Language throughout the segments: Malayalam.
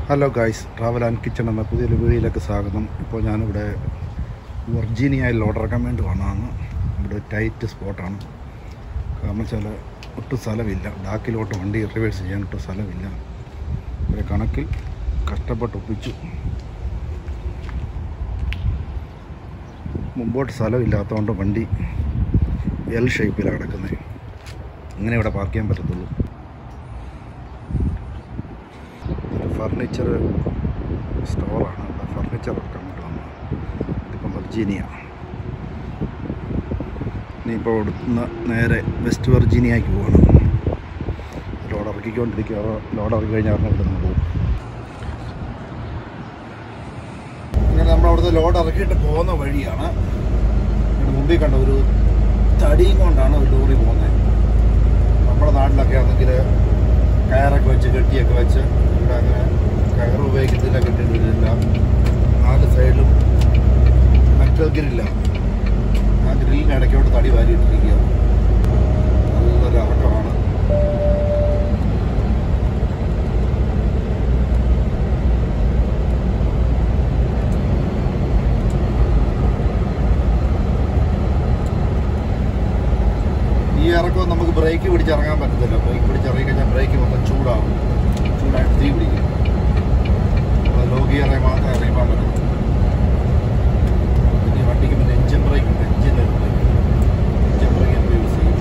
Hello guys travel and kitchen എന്ന പുതിയൊരു വീഡിയോയിലേക്ക് സ്വാഗതം ഇപ്പോൾ ഞാനിവിടെ വെർജീനിയയിൽ ലോഡിറക്കാൻ വേണ്ടി വന്നതാണ് ഇവിടെ ടൈറ്റ് സ്പോട്ടാണ് കാരണം വെച്ചാൽ ഒട്ടും സ്ഥലമില്ല ബാക്കിലോട്ട് വണ്ടി റിവേഴ്സ് ചെയ്യാൻ ഒട്ടും സ്ഥലമില്ല ഒരു കണക്കിൽ കഷ്ടപ്പെട്ട് ഒപ്പിച്ചു മുമ്പോട്ട് സ്ഥലമില്ലാത്തതുകൊണ്ട് വണ്ടി എൽ ഷേപ്പിലാണ് കിടക്കുന്നത് ഇങ്ങനെ ഇവിടെ പാർക്ക് ചെയ്യാൻ പറ്റത്തുള്ളൂ ഒരു ഫർണിച്ചർ സ്റ്റോറാണ് ഇവിടെ ഫർണിച്ചർ ഇറക്കാൻ വേണ്ടി വന്നത് ഇതിപ്പം വെർജീനിയ ഇനിയിപ്പോൾ ഇവിടുന്ന് നേരെ വെസ്റ്റ് വെർജീനിയക്ക് പോകണം ലോഡ് ഇറക്കിക്കൊണ്ടിരിക്കുക ലോഡ് ഇറക്കി കഴിഞ്ഞാൽ അവിടെ ഇവിടുന്ന് പോകും ഇങ്ങനെ നമ്മൾ അവിടുത്തെ ലോഡ് ഇറക്കിയിട്ട് പോകുന്ന വഴിയാണ് ഇവിടെ മുമ്പിൽ കണ്ട ഒരു തടിയും കൊണ്ടാണ് ഒരു ലോറി പോകുന്നത് നമ്മുടെ നാട്ടിലൊക്കെ ആണെങ്കിൽ കയറൊക്കെ വെച്ച് കെട്ടിയൊക്കെ വെച്ച് ഇവിടെ അങ്ങനെ കയർ ഉപയോഗിക്കത്തില്ല കെട്ടിയിട്ടില്ല നാല് സൈഡിലും മെറ്റൽ ഗ്രില്ല ആ ഗ്രില്ലിന് ഇടയ്ക്കോട്ട് തടി വാരിയിട്ടിരിക്കുക നല്ലൊരു ഇറക്കമാണ് ഈ ഇറക്കം നമുക്ക് ബ്രേക്ക് പിടിച്ചിറങ്ങാൻ പറ്റത്തില്ല ബ്രേക്ക് പിടിച്ചിറങ്ങി കഴിഞ്ഞാൽ ബ്രേക്ക് മൊത്തം ചൂടാവും ചൂടായിട്ട് തീ പിടിക്കും അപ്പോൾ ലോ ഗിയർ മാത്രമേ അറിയാൻ പറ്റും പിന്നെ ഈ വണ്ടിക്ക് പിന്നെ എഞ്ചിൻ ബ്രേക്ക് ഉണ്ട് എഞ്ചിൻ എഞ്ചിൻ ബ്രേക്ക് നമുക്ക് യൂസ് ചെയ്യും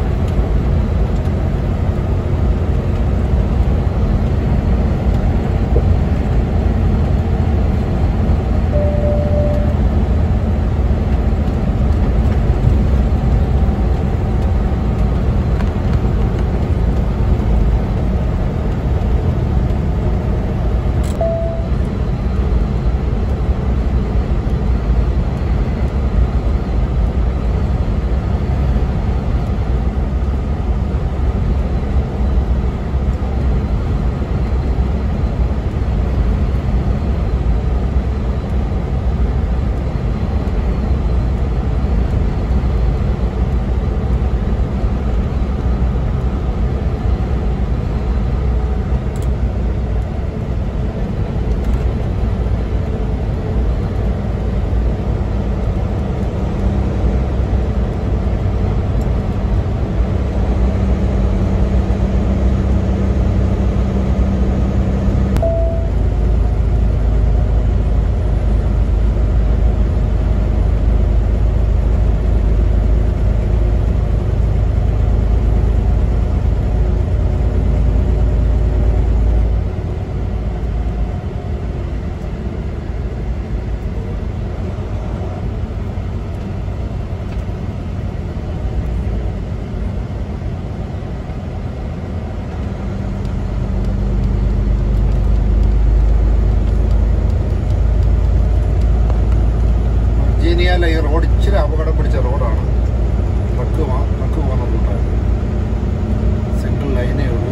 വെർജീനിയയിലെ ഈ റോഡ് ഇച്ചിരി അപകടം പിടിച്ച റോഡാണ് ട്രക്ക് മാ- ട്രക്ക് പോകുന്ന റൂട്ടാണ് സിംഗിൾ ലൈനേ ഉള്ളൂ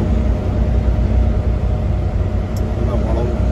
നല്ല വളവുമുണ്ട്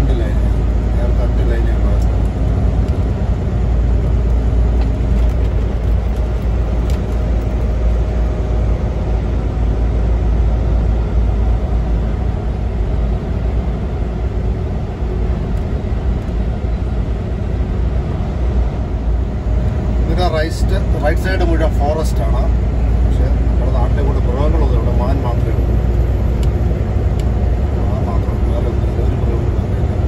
രണ്ട് ലൈൻ നേരത്തെ അഞ്ച് ലൈനേ ഉള്ളായിരുന്നു ഇതിന്റെ റൈറ്റ് റൈറ്റ് സൈഡ് മുഴുവൻ ഫോറസ്റ്റ് ആണ് പക്ഷെ നമ്മുടെ നാട്ടിലെ കൂടെ മൃഗങ്ങളൊന്നും ഇവിടെ മാൻ മാത്രമേ ഉള്ളൂ മാൻ മാത്രം വേറെ ഒന്നുമില്ല ഒരു മൃഗങ്ങളും തന്നെ ഇല്ല.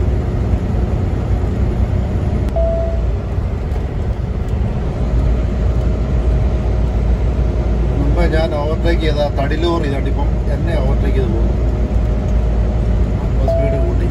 മുമ്പ് ഞാൻ ഓവർടേക്ക് ചെയ്ത തടിലോർ ഇതാണ്ട് ഇപ്പം എന്നെ ഓവർടേക്ക് ചെയ്ത് പോകുന്നു അപ്പോൾ സ്പീഡ് കൂട്ടി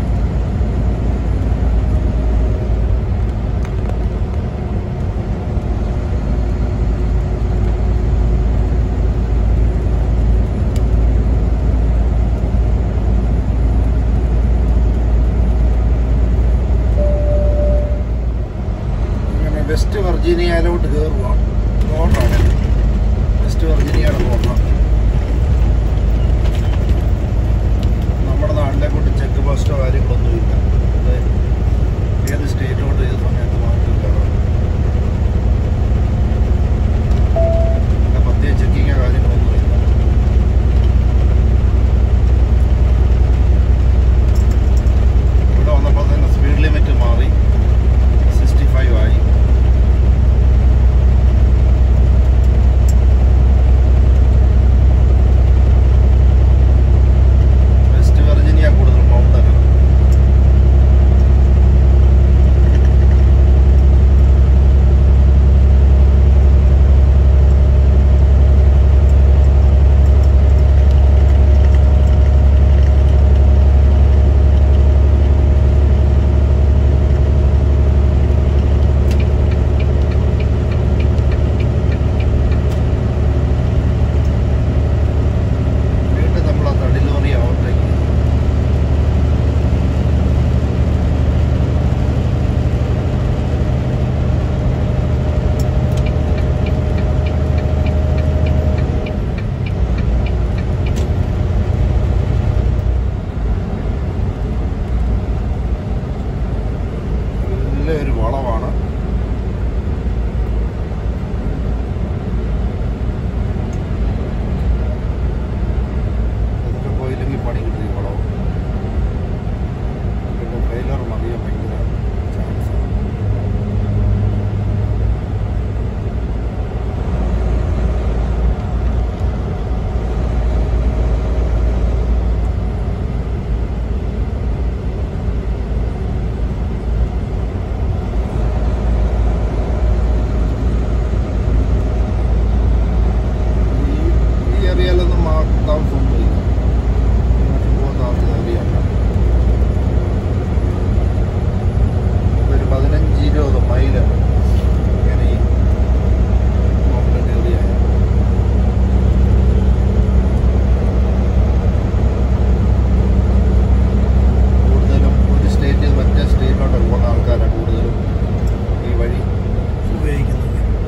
ഇങ്ങനെ വെസ്റ്റ് വെർജീനിയയിലോട്ട് കയറുവാണ് റോഡാണ് വെസ്റ്റ് വെർജീനിയയുടെ റോഡാണ് നമ്മുടെ നാട്ടിലെ കൊണ്ട് ചെക്ക് പോസ്റ്റോ കാര്യങ്ങളൊന്നുമില്ല ഇത് ഏത് സ്റ്റേറ്റിലോട്ട് ഏത് സമയത്ത് മാറ്റി കയറാം പിന്നെ പ്രത്യേക ചെക്കിങ്ങോ കാര്യങ്ങളൊന്നുമില്ല ഇവിടെ വന്നപ്പോൾ തന്നെ സ്പീഡ് ലിമിറ്റ് മാറി സിക്സ്റ്റി ഫൈവ് ആയി വെസ്റ്റ് വെർജീനിയ കൂടുതൽ മൗണ്ടൻ വീണ്ടും നമ്മൾ ആ തടിലോറി ഓവർടേക്ക് വലിയൊരു വളവാണ് ഇതൊക്കെ പോയില്ലെങ്കിൽ പണി കിട്ടി വളവും പിന്നെ ട്രെയിലർ മറിയാൻ ഭയങ്കര ചാൻസ് ഈ ഈ ഏരിയയിലൊന്നും മാ താമസമൊന്നുമില്ല ഇങ്ങോട്ട് പോകാൻ താമസം ഏരിയല്ല ഒരു പതിനഞ്ച് ഇരുപത് മൈല് ഇങ്ങനെ ഈ മൗണ്ടൻ ഏരിയ കൂടുതലും ഒരു സ്റ്റേറ്റിൽ നിന്ന് മറ്റേ സ്റ്റേറ്റിലോട്ട് പോകുന്ന ആൾക്കാരാണ് കൂടുതലും ഈ വഴി ഉപയോഗിക്കുന്നത്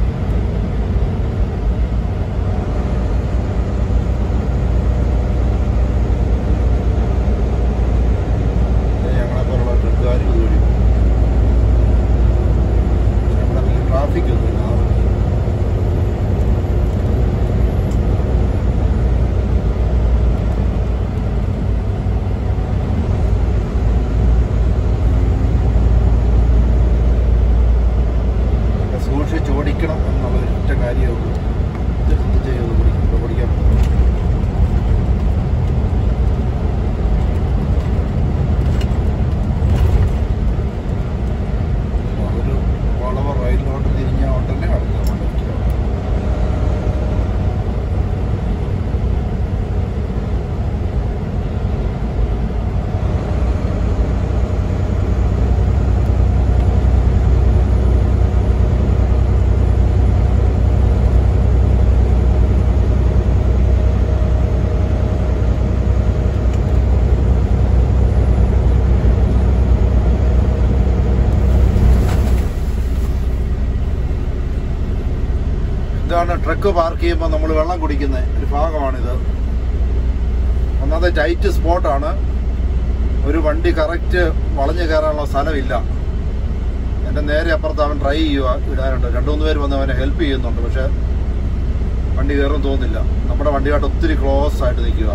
ഞങ്ങളെ പോലുള്ള ട്രിപ്പുകാർ ഇതുവഴി പോകും പക്ഷെ ഇവിടെ വലിയ ട്രാഫിക് ഒന്നുമില്ല ആ വഴി. സൂക്ഷിച്ച് ഓടിക്കണം എന്നുള്ള ഒറ്റ കാര്യമേ ഉള്ളൂ ഇത് എന്ത് ചെയ്യുന്നത് പഠിക്കും പഠിക്കാൻ പറ്റും അതൊരു വളവ് റൈലിലോട്ട് തിരിഞ്ഞ ഉടനെ അടുത്ത മണ്ടയ്ക്ക് ഇതാണ് ട്രക്ക് പാർക്ക് ചെയ്യുമ്പോൾ നമ്മൾ വെള്ളം കുടിക്കുന്ന ഒരു ഭാഗമാണിത് ഒന്നാമത്തെ ടൈറ്റ് സ്പോട്ടാണ് ഒരു വണ്ടി കറക്റ്റ് വളഞ്ഞു കയറാനുള്ള സ്ഥലമില്ല എൻ്റെ നേരെ അപ്പുറത്ത് അവൻ ട്രൈ ചെയ്യുക ഇടാനുണ്ട് രണ്ടു മൂന്ന് പേര് വന്ന് അവനെ ഹെൽപ്പ് ചെയ്യുന്നുണ്ട് പക്ഷെ വണ്ടി കയറും തോന്നുന്നില്ല നമ്മുടെ വണ്ടിയായിട്ട് ഒത്തിരി ക്ലോസ് ആയിട്ട് നിൽക്കുക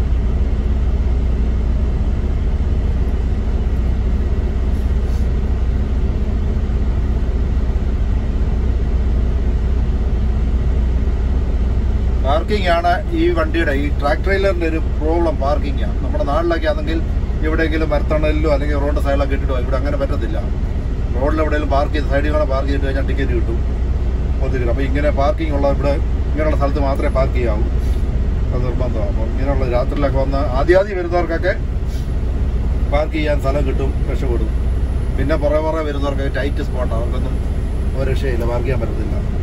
പാർക്കിംഗ് ആണ് ഈ വണ്ടിയുടെ ഈ ട്രാക്ക് ട്രെയിലറിന്റെ ഒരു പ്രോബ്ലം പാർക്കിംഗ് ആണ് നമ്മുടെ നാട്ടിലൊക്കെ ആണെങ്കിൽ എവിടെയെങ്കിലും മരത്തണലിലോ അല്ലെങ്കിൽ റോഡ് സൈഡിലൊക്കെ ഇട്ടിട്ടോ ഇവിടെ അങ്ങനെ പറ്റത്തില്ല റോഡിൽ എവിടെയെങ്കിലും പാർക്ക് ചെയ്ത് സൈഡിൽ കൂടെ പാർക്ക് ചെയ്തിട്ട് കഴിഞ്ഞാൽ ടിക്കറ്റ് കിട്ടും ഒത്തിരി അപ്പോൾ ഇങ്ങനെ പാർക്കിംഗ് ഉള്ള ഇവിടെ ഇങ്ങനെയുള്ള സ്ഥലത്ത് മാത്രമേ പാർക്ക് ചെയ്യാവൂ അത് നിർബന്ധമാണ് അപ്പം ഇങ്ങനെയുള്ള രാത്രിയിലൊക്കെ വന്ന് ആദ്യാദ്യം വരുന്നവർക്കൊക്കെ പാർക്ക് ചെയ്യാൻ സ്ഥലം കിട്ടും രക്ഷപ്പെടും പിന്നെ പുറകെ പുറകെ വരുന്നവർക്ക് ടൈറ്റ് സ്പോട്ടാണ് അവർക്കൊന്നും ഒരു രക്ഷയില്ല പാർക്ക് ചെയ്യാൻ പറ്റത്തില്ല